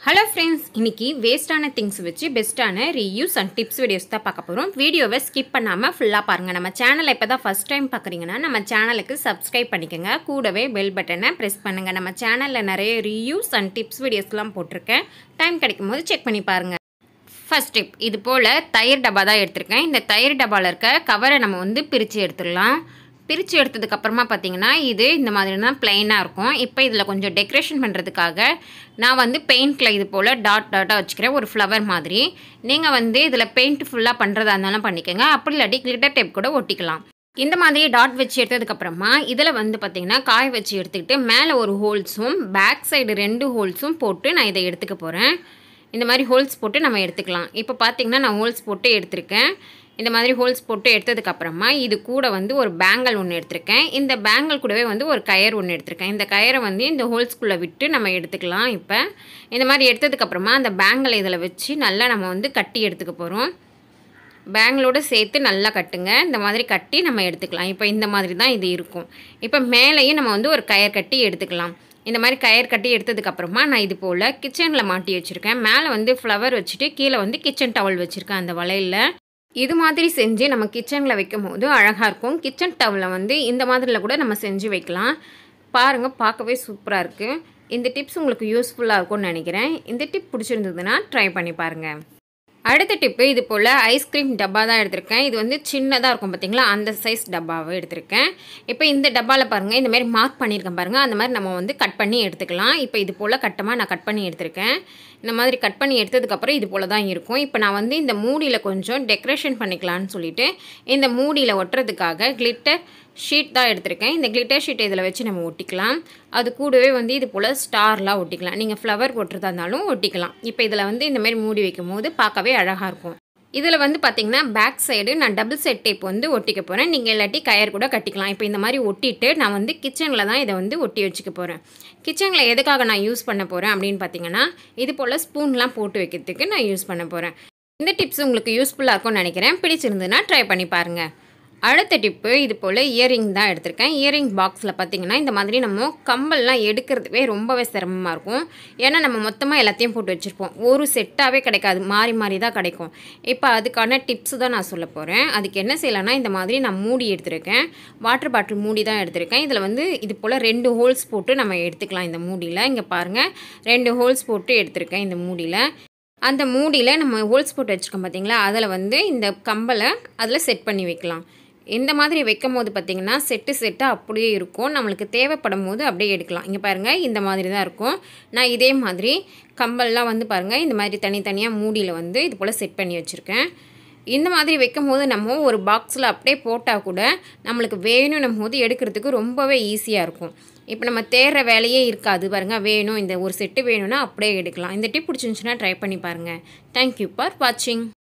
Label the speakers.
Speaker 1: hello friends இன்னைக்கு வேஸ்ட்டான things வச்சு பெஸ்ட்டான ரீயூஸ் அண்ட் டிப்ஸ் வீடியோஸ் தான் பார்க்க போகிறோம் வீடியோவை ஸ்கிப் பண்ணாமல் ஃபுல்லாக பாருங்கள் நம்ம சேனலை இப்போ தான் ஃபஸ்ட் டைம் பார்க்குறீங்கன்னா நம்ம சேனலுக்கு சப்ஸ்கிரைப் பண்ணிக்கோங்க கூடவே பெல் பட்டனை ப்ரெஸ் பண்ணுங்கள் நம்ம சேனலில் நிறைய ரீயூஸ் அண்ட் டிப்ஸ் வீடியோஸ்லாம் போட்டிருக்கேன் டைம் கிடைக்கும் போது செக் பண்ணி பாருங்கள் ஃபர்ஸ்ட் டிப் இது போல் தயிர் டப்பா தான் எடுத்திருக்கேன் இந்த தயிர் டப்பாவில் இருக்க கவரை நம்ம வந்து பிரித்து எடுத்துடலாம் பிரித்து எடுத்ததுக்கப்புறமா பார்த்தீங்கன்னா இது இந்த மாதிரி தான் பிளைனாக இருக்கும் இப்போ இதில் கொஞ்சம் டெக்கரேஷன் பண்ணுறதுக்காக நான் வந்து பெயிண்டில் இது போல் டாட் டாட்டாக வச்சுக்கிறேன் ஒரு ஃப்ளவர் மாதிரி நீங்கள் வந்து இதில் பெயிண்ட் ஃபுல்லாக பண்ணுறதா இருந்தாலும் பண்ணிக்கோங்க அப்படி இல்லாட்டி கிளிட்டர் டேப் கூட ஒட்டிக்கலாம் இந்த மாதிரி டாட் வச்சு எடுத்ததுக்கப்புறமா இதில் வந்து பார்த்திங்கன்னா காய வச்சு எடுத்துக்கிட்டு மேலே ஒரு ஹோல்ஸும் பேக் சைடு ரெண்டு ஹோல்ஸும் போட்டு நான் இதை எடுத்துக்க போகிறேன் இந்த மாதிரி ஹோல்ஸ் போட்டு நம்ம எடுத்துக்கலாம் இப்போ பார்த்தீங்கன்னா நான் ஹோல்ஸ் போட்டு எடுத்திருக்கேன் இந்த மாதிரி ஹோல்ஸ் போட்டு எடுத்ததுக்கப்புறமா இது கூட வந்து ஒரு பேங்கல் ஒன்று எடுத்திருக்கேன் இந்த பேங்கல் கூடவே வந்து ஒரு கயர் ஒன்று எடுத்திருக்கேன் இந்த கயரை வந்து இந்த ஹோல்ஸ்குள்ளே விட்டு நம்ம எடுத்துக்கலாம் இப்போ இந்த மாதிரி எடுத்ததுக்கப்புறமா அந்த பேங்கலை இதில் வச்சு நல்லா நம்ம வந்து கட்டி எடுத்துக்க போகிறோம் பேங்களோடு சேர்த்து நல்லா கட்டுங்க இந்த மாதிரி கட்டி நம்ம எடுத்துக்கலாம் இப்போ இந்த மாதிரி தான் இது இருக்கும் இப்போ மேலேயும் நம்ம வந்து ஒரு கயர் கட்டி எடுத்துக்கலாம் இந்த மாதிரி கயர் கட்டி எடுத்ததுக்கப்புறமா நான் இது போல் கிச்சனில் மாட்டி வச்சுருக்கேன் மேலே வந்து ஃப்ளவர் வச்சுட்டு கீழே வந்து கிச்சன் டவல் வச்சுருக்கேன் அந்த வளையலில் இது மாதிரி செஞ்சு நம்ம கிச்சனில் வைக்கும் போது அழகாக இருக்கும் கிச்சன் டவலில் வந்து இந்த மாதிரியில் கூட நம்ம செஞ்சு வைக்கலாம் பாருங்கள் பார்க்கவே சூப்பராக இருக்குது இந்த டிப்ஸ் உங்களுக்கு யூஸ்ஃபுல்லாக இருக்கும்னு நினைக்கிறேன் இந்த டிப் பிடிச்சிருந்ததுன்னா ட்ரை பண்ணி பாருங்கள் அடுத்த டிப்பு இது போல் ஐஸ்கிரீம் டப்பா தான் எடுத்திருக்கேன் இது வந்து சின்னதாக இருக்கும் பார்த்தீங்களா அந்த சைஸ் டப்பாவை எடுத்திருக்கேன் இப்போ இந்த டப்பாவில் பாருங்கள் இந்த மாதிரி மார்க் பண்ணியிருக்கேன் பாருங்கள் அந்த மாதிரி நம்ம வந்து கட் பண்ணி எடுத்துக்கலாம் இப்போ இது போல் கட்டமாக நான் கட் பண்ணி எடுத்திருக்கேன் இந்த மாதிரி கட் பண்ணி எடுத்ததுக்கப்புறம் இது போல் தான் இருக்கும் இப்போ நான் வந்து இந்த மூடியில் கொஞ்சம் டெக்கரேஷன் பண்ணிக்கலான்னு சொல்லிட்டு இந்த மூடியில் ஒட்டுறதுக்காக கிளிட்டர் ஷீட் தான் எடுத்திருக்கேன் இந்த கிளிட்டர் ஷீட் இதில் வச்சு நம்ம ஒட்டிக்கலாம் அது கூடவே வந்து இது போல் ஸ்டார்லாம் ஒட்டிக்கலாம் நீங்கள் ஃப்ளவர் ஒட்டுறதா இருந்தாலும் ஒட்டிக்கலாம் இப்போ இதில் வந்து இந்த மாதிரி மூடி வைக்கும் போது பார்க்கவே அழகாக இருக்கும் இதில் வந்து பார்த்திங்கன்னா பேக் சைடு நான் டபுள் செட் டேப் வந்து ஒட்டிக்க போகிறேன் நீங்கள் இல்லாட்டி கயர் கூட கட்டிக்கலாம் இப்போ இந்த மாதிரி ஒட்டிட்டு நான் வந்து கிச்சனில் தான் இதை வந்து ஒட்டி வச்சுக்க போகிறேன் கிச்சனில் எதுக்காக நான் யூஸ் பண்ண போகிறேன் அப்படின்னு பார்த்தீங்கன்னா இது போல் ஸ்பூன்லாம் போட்டு வைக்கிறதுக்கு நான் யூஸ் பண்ண போகிறேன் இந்த டிப்ஸ் உங்களுக்கு யூஸ்ஃபுல்லாக இருக்கும்னு நினைக்கிறேன் பிடிச்சிருந்துன்னா ட்ரை பண்ணி பாருங்கள் அடுத்த டிப்பு இது போல் இயரிங் தான் எடுத்திருக்கேன் இயரிங் பாக்ஸில் பார்த்தீங்கன்னா இந்த மாதிரி நம்ம கம்பல்லாம் எடுக்கிறதுவே ரொம்பவே சிரமமாக இருக்கும் ஏன்னா நம்ம மொத்தமாக எல்லாத்தையும் போட்டு வச்சுருப்போம் ஒரு செட்டாகவே கிடைக்காது மாறி மாறி தான் கிடைக்கும் இப்போ அதுக்கான டிப்ஸ் தான் நான் சொல்ல போகிறேன் அதுக்கு என்ன செய்யலாம்னா இந்த மாதிரி நான் மூடி எடுத்திருக்கேன் வாட்டர் பாட்டில் மூடி தான் எடுத்திருக்கேன் இதில் வந்து இது போல் ரெண்டு ஹோல்ஸ் போட்டு நம்ம எடுத்துக்கலாம் இந்த மூடியில் இங்கே பாருங்கள் ரெண்டு ஹோல்ஸ் போட்டு எடுத்திருக்கேன் இந்த மூடியில் அந்த மூடியில் நம்ம ஹோல்ஸ் போட்டு வச்சுருக்கோம் பார்த்தீங்களா அதில் வந்து இந்த கம்பலை அதில் செட் பண்ணி வைக்கலாம் இந்த மாதிரி வைக்கும் போது பார்த்திங்கன்னா செட்டு செட்டாக அப்படியே இருக்கும் நம்மளுக்கு தேவைப்படும் போது அப்படியே எடுக்கலாம் இங்கே பாருங்கள் இந்த மாதிரி தான் இருக்கும் நான் இதே மாதிரி கம்பல்லாம் வந்து பாருங்கள் இந்த மாதிரி தனித்தனியாக மூடியில் வந்து இது போல் செட் பண்ணி வச்சுருக்கேன் இந்த மாதிரி வைக்கும் போது நம்ம ஒரு பாக்ஸில் அப்படியே போட்டால் கூட நம்மளுக்கு வேணும்னும் போது எடுக்கிறதுக்கு ரொம்பவே ஈஸியாக இருக்கும் இப்போ நம்ம தேடுற வேலையே இருக்காது பாருங்கள் வேணும் இந்த ஒரு செட்டு வேணும்னா அப்படியே எடுக்கலாம் இந்த டிப் பிடிச்சிருந்துச்சுன்னா ட்ரை பண்ணி பாருங்கள் தேங்க்யூ ஃபார் வாட்சிங்